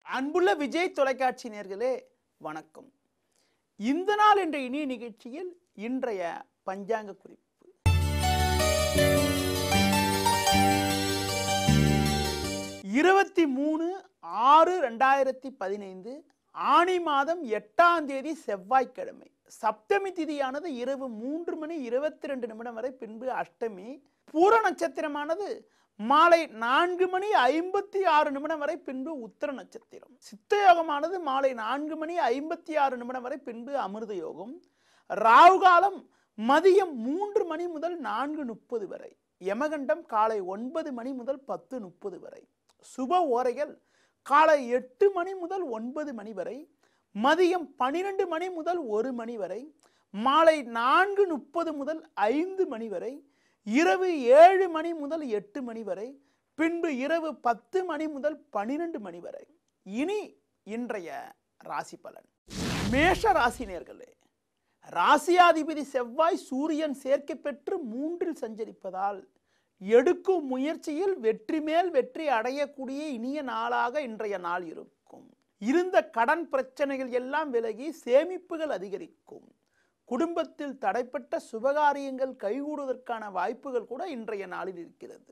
அன்புள்ள விஜய் தொலைக்காட்சி நேர்களே வணக்கம் இந்த நாள் என்ற இனிய நிகழ்ச்சியில் இன்றைய பஞ்சாங்க குறிப்பு இருபத்தி மூணு ஆறு ரெண்டாயிரத்தி பதினைந்து ஆணி மாதம் எட்டாம் தேதி செவ்வாய்க்கிழமை சப்தமி திதியானது இரவு மூன்று மணி இருபத்தி ரெண்டு நிமிடம் வரை பின்பு அஷ்டமி பூர நட்சத்திரமானது மாலை நான்கு மணி ஐம்பத்தி ஆறு நிமிடம் வரை பின்பு உத்தர நட்சத்திரம் சித்த யோகமானது மாலை நான்கு மணி ஐம்பத்தி ஆறு நிமிடம் வரை பின்பு அமிர்த யோகம் ராகு காலம் மதியம் மூன்று மணி முதல் நான்கு முப்பது வரை யமகண்டம் காலை ஒன்பது மணி முதல் பத்து முப்பது வரை சுப ஓரைகள் காலை எட்டு மணி முதல் ஒன்பது மணி வரை மதியம் பனிரெண்டு மணி முதல் ஒரு மணி வரை மாலை நான்கு முப்பது முதல் ஐந்து மணி வரை இரவு ஏழு மணி முதல் எட்டு மணி வரை பின்பு இரவு பத்து மணி முதல் பனிரெண்டு மணி வரை இனி இன்றைய ராசி பலன் மேஷ ராசினியர்களே ராசியாதிபதி செவ்வாய் சூரியன் சேர்க்கை பெற்று மூன்றில் சஞ்சரிப்பதால் எடுக்கும் முயற்சியில் வெற்றி மேல் வெற்றி அடையக்கூடிய இனிய நாளாக இன்றைய நாள் இருக்கும் இருந்த கடன் பிரச்சனைகள் எல்லாம் விலகி சேமிப்புகள் அதிகரிக்கும் குடும்பத்தில் தடைப்பட்ட சுபகாரியங்கள் கைகூடுவதற்கான வாய்ப்புகள் கூட இன்றைய நாளில் இருக்கிறது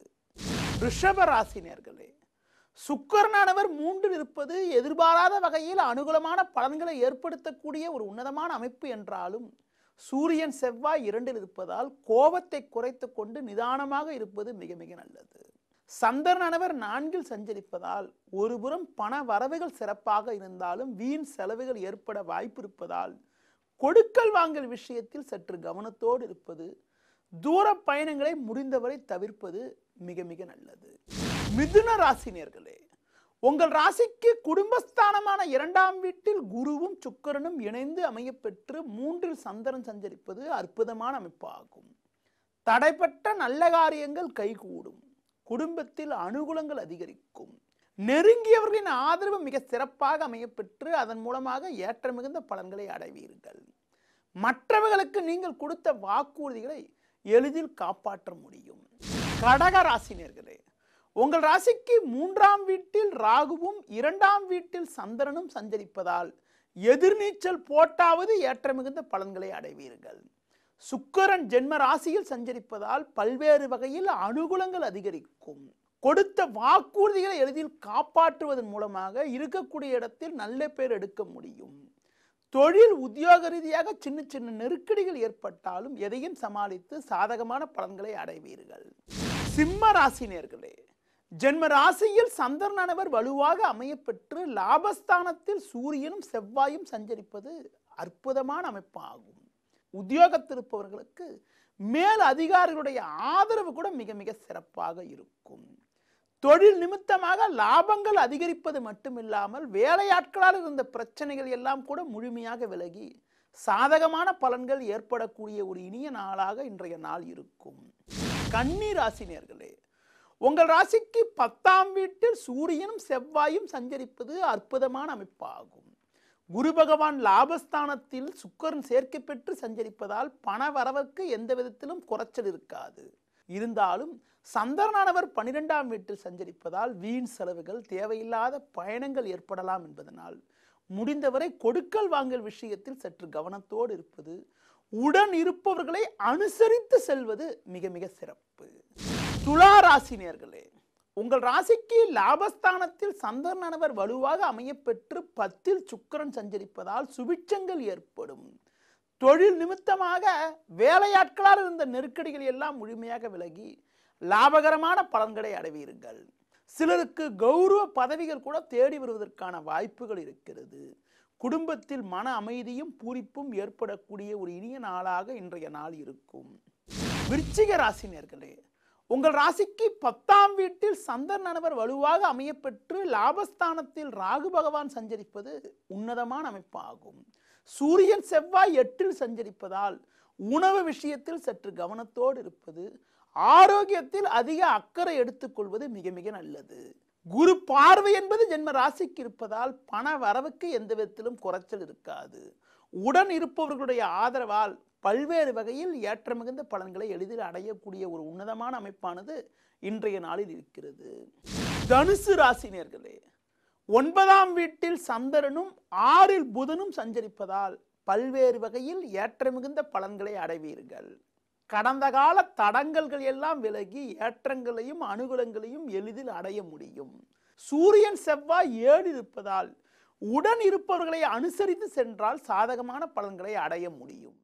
ரிஷப ராசினியர்களே சுக்கரனானவர் மூன்றில் இருப்பது எதிர்பாராத வகையில் அனுகூலமான பலன்களை ஏற்படுத்தக்கூடிய ஒரு உன்னதமான அமைப்பு என்றாலும் சூரியன் செவ்வாய் இரண்டில் இருப்பதால் கோபத்தை குறைத்து கொண்டு நிதானமாக இருப்பது மிக மிக நல்லது சந்திரனானவர் நான்கில் சஞ்சரிப்பதால் ஒருபுறம் பண வரவுகள் சிறப்பாக இருந்தாலும் வீண் செலவுகள் ஏற்பட வாய்ப்பு இருப்பதால் கொடுக்கல் வாங்கல் விஷயத்தில் சற்று கவனத்தோடு இருப்பது தூர பயணங்களை முடிந்தவரை தவிர்ப்பது மிக மிக நல்லது மிதுன ராசினியர்களே உங்கள் ராசிக்கு குடும்பஸ்தானமான இரண்டாம் வீட்டில் குருவும் சுக்கரனும் இணைந்து அமையப்பெற்று மூன்றில் சந்திரன் சஞ்சரிப்பது அற்புதமான அமைப்பாகும் தடைப்பட்ட நல்ல காரியங்கள் கைகூடும் குடும்பத்தில் அனுகூலங்கள் அதிகரிக்கும் நெருங்கியவர்களின் ஆதரவு மிக சிறப்பாக அமையப்பெற்று அதன் மூலமாக ஏற்ற மிகுந்த பலன்களை அடைவீர்கள் மற்றவர்களுக்கு நீங்கள் கொடுத்த வாக்குறுதிகளை எளிதில் காப்பாற்ற முடியும் கடக ராசினியர்களே உங்கள் ராசிக்கு மூன்றாம் வீட்டில் ராகுவும் இரண்டாம் வீட்டில் சந்திரனும் சஞ்சரிப்பதால் எதிர்நீச்சல் போட்டாவது ஏற்ற மிகுந்த பலன்களை அடைவீர்கள் சுக்கரன் ஜென்ம ராசியில் சஞ்சரிப்பதால் பல்வேறு வகையில் அனுகூலங்கள் அதிகரிக்கும் கொடுத்த வாக்குறுதிகளை எளிதில் காப்பாற்றுவதன் மூலமாக இருக்கக்கூடிய இடத்தில் நல்ல பேர் எடுக்க முடியும் தொழில் உத்தியோக ரீதியாக சின்ன சின்ன நெருக்கடிகள் ஏற்பட்டாலும் எதையும் சமாளித்து சாதகமான பலன்களை அடைவீர்கள் சிம்ம ராசினியர்களே ஜென்ம ராசியில் சந்திரனானவர் வலுவாக அமையப்பெற்று லாபஸ்தானத்தில் சூரியனும் செவ்வாயும் சஞ்சரிப்பது அற்புதமான அமைப்பாகும் உத்தியோகத்திருப்பவர்களுக்கு மேல் அதிகாரிகளுடைய ஆதரவு கூட மிக மிக சிறப்பாக இருக்கும் தொழில் நிமித்தமாக லாபங்கள் அதிகரிப்பது மட்டுமில்லாமல் வேலையாட்களால் இருந்த பிரச்சனைகள் எல்லாம் கூட முழுமையாக விலகி சாதகமான பலன்கள் ஏற்படக்கூடிய ஒரு இனிய நாளாக இன்றைய நாள் இருக்கும் கன்னி ராசினியர்களே உங்கள் ராசிக்கு பத்தாம் வீட்டில் சூரியனும் செவ்வாயும் சஞ்சரிப்பது அற்புதமான அமைப்பாகும் குரு பகவான் லாபஸ்தானத்தில் சுக்கரன் சேர்க்கை பெற்று சஞ்சரிப்பதால் பண வரவுக்கு எந்த விதத்திலும் குறைச்சல் இருக்காது இருந்தாலும் சந்திரனானவர் பனிரெண்டாம் வீட்டில் சஞ்சரிப்பதால் வீண் செலவுகள் தேவையில்லாத பயணங்கள் ஏற்படலாம் என்பதனால் முடிந்தவரை கொடுக்கல் வாங்கல் விஷயத்தில் சற்று கவனத்தோடு இருப்பது உடன் இருப்பவர்களை அனுசரித்து செல்வது மிக மிக சிறப்பு துலா ராசினியர்களே உங்கள் ராசிக்கு லாபஸ்தானத்தில் சந்திரனானவர் வலுவாக அமையப்பெற்று பத்தில் சுக்கரன் சஞ்சரிப்பதால் சுபிட்சங்கள் ஏற்படும் தொழில் நிமித்தமாக வேலையாட்களால் இருந்த நெருக்கடிகள் எல்லாம் முழுமையாக விலகி லாபகரமான பலன்களை அடைவீர்கள் சிலருக்கு கௌரவ பதவிகள் கூட தேடி வருவதற்கான வாய்ப்புகள் இருக்கிறது குடும்பத்தில் மன அமைதியும் பூரிப்பும் ஏற்படக்கூடிய ஒரு இனிய நாளாக இன்றைய நாள் இருக்கும் விருச்சிக ராசினியர்களே உங்கள் ராசிக்கு பத்தாம் வீட்டில் சந்திரனவர் வலுவாக அமையப்பெற்று லாபஸ்தானத்தில் ராகு பகவான் சஞ்சரிப்பது உன்னதமான அமைப்பாகும் சூரியன் செவ்வாய் எட்டில் சஞ்சரிப்பதால் உணவு விஷயத்தில் சற்று கவனத்தோடு இருப்பது ஆரோக்கியத்தில் அதிக அக்கறை எடுத்துக்கொள்வது மிக மிக நல்லது குரு பார்வை என்பது ஜென்ம ராசிக்கு இருப்பதால் பண வரவுக்கு எந்த விதத்திலும் குறைச்சல் இருக்காது உடன் இருப்பவர்களுடைய ஆதரவால் பல்வேறு வகையில் ஏற்ற மிகுந்த பலன்களை எளிதில் அடையக்கூடிய ஒரு உன்னதமான அமைப்பானது இன்றைய நாளில் இருக்கிறது தனுசு ராசினியர்களே ஒன்பதாம் வீட்டில் சந்திரனும் ஆறில் புதனும் சஞ்சரிப்பதால் பல்வேறு வகையில் ஏற்ற மிகுந்த பலன்களை அடைவீர்கள் கடந்த கால தடங்கல்கள் எல்லாம் விலகி ஏற்றங்களையும் அனுகூலங்களையும் எளிதில் அடைய முடியும் சூரியன் செவ்வாய் ஏழு இருப்பதால் உடன் இருப்பவர்களை அனுசரித்து சென்றால் சாதகமான பலன்களை அடைய முடியும்